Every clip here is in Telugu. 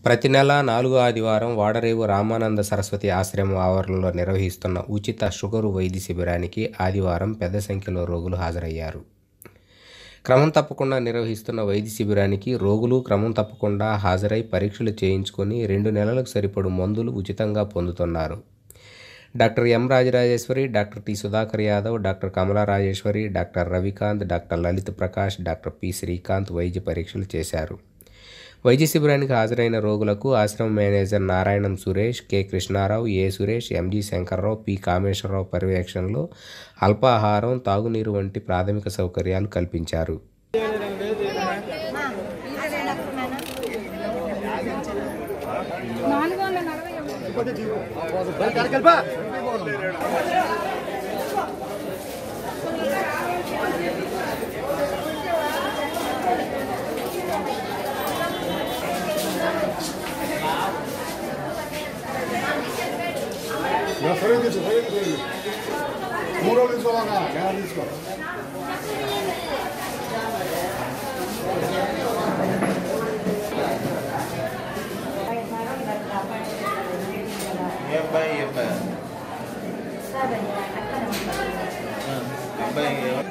ప్రతి నెల నాలుగో ఆదివారం వాడరేవు రామానంద సరస్వతి ఆశ్రమం ఆవరణలో నిర్వహిస్తున్న ఉచిత షుగరు వైద్య శిబిరానికి ఆదివారం పెద్ద సంఖ్యలో రోగులు హాజరయ్యారు క్రమం తప్పకుండా నిర్వహిస్తున్న వైద్య శిబిరానికి రోగులు క్రమం తప్పకుండా హాజరై పరీక్షలు చేయించుకొని రెండు నెలలకు సరిపడు మందులు ఉచితంగా పొందుతున్నారు doctor M Rajarajeshwari doctor T Sudhakar Yadav doctor Kamala Rajeshwari doctor Ravikanth doctor Lalith Prakash doctor P Srikanth వైద్య పరీక్షలు చేశారు వైద్య శిబిరానికి హాజరైన రోగులకు ఆశ్రమ manager Narayanam Suresh K Krishnarao A Suresh M G Shankarrao P Kameswararao పర్యవేక్షణలో అల్పాహారం తాగునీరు వంటి ప్రాథమిక సౌకర్యాలు కల్పించారు నాలుగు వందల నలభై సరే తీసుకో సరే తీసుకో మూడు రోజులు తీసుకోవాలా క్యాన్ తీసుకో ఏ అబ్బాయి ఏ అబ్బాయి ఆ, అబ్బాయి ఎవరు?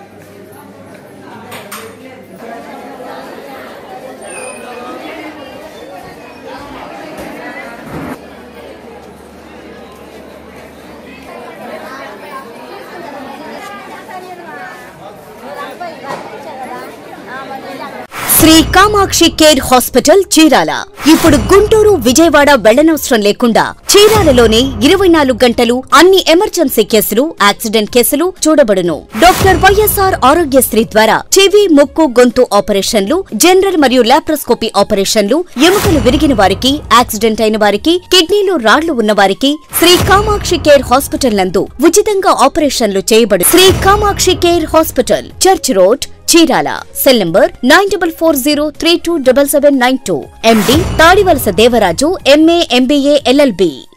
శ్రీ కామాక్షి కేర్ హాస్పిటల్ చీరాల ఇప్పుడు గుంటూరు విజయవాడ వెళ్లనవసరం లేకుండా చీరాలలోనే ఇరవై నాలుగు గంటలు అన్ని ఎమర్జెన్సీ కేసులు యాక్సిడెంట్ కేసులు చూడబడును డాక్టర్ వైఎస్ఆర్ ఆరోగ్యశ్రీ ద్వారా చెవి ముక్కు గొంతు ఆపరేషన్లు జనరల్ మరియు లాప్రోస్కోపీ ఆపరేషన్లు ఎముకలు విరిగిన వారికి యాక్సిడెంట్ అయిన వారికి కిడ్నీలో రాళ్లు ఉన్న వారికి శ్రీ కామాక్షి కేర్ హాస్పిటల్ నందు ఉచితంగా ఆపరేషన్లు చేయబడు Shri Kamakshi care hospital church road Chirala cell number nine double four zero three two double seven nine two M D Tadivalasa Devaraju M A M B A LLB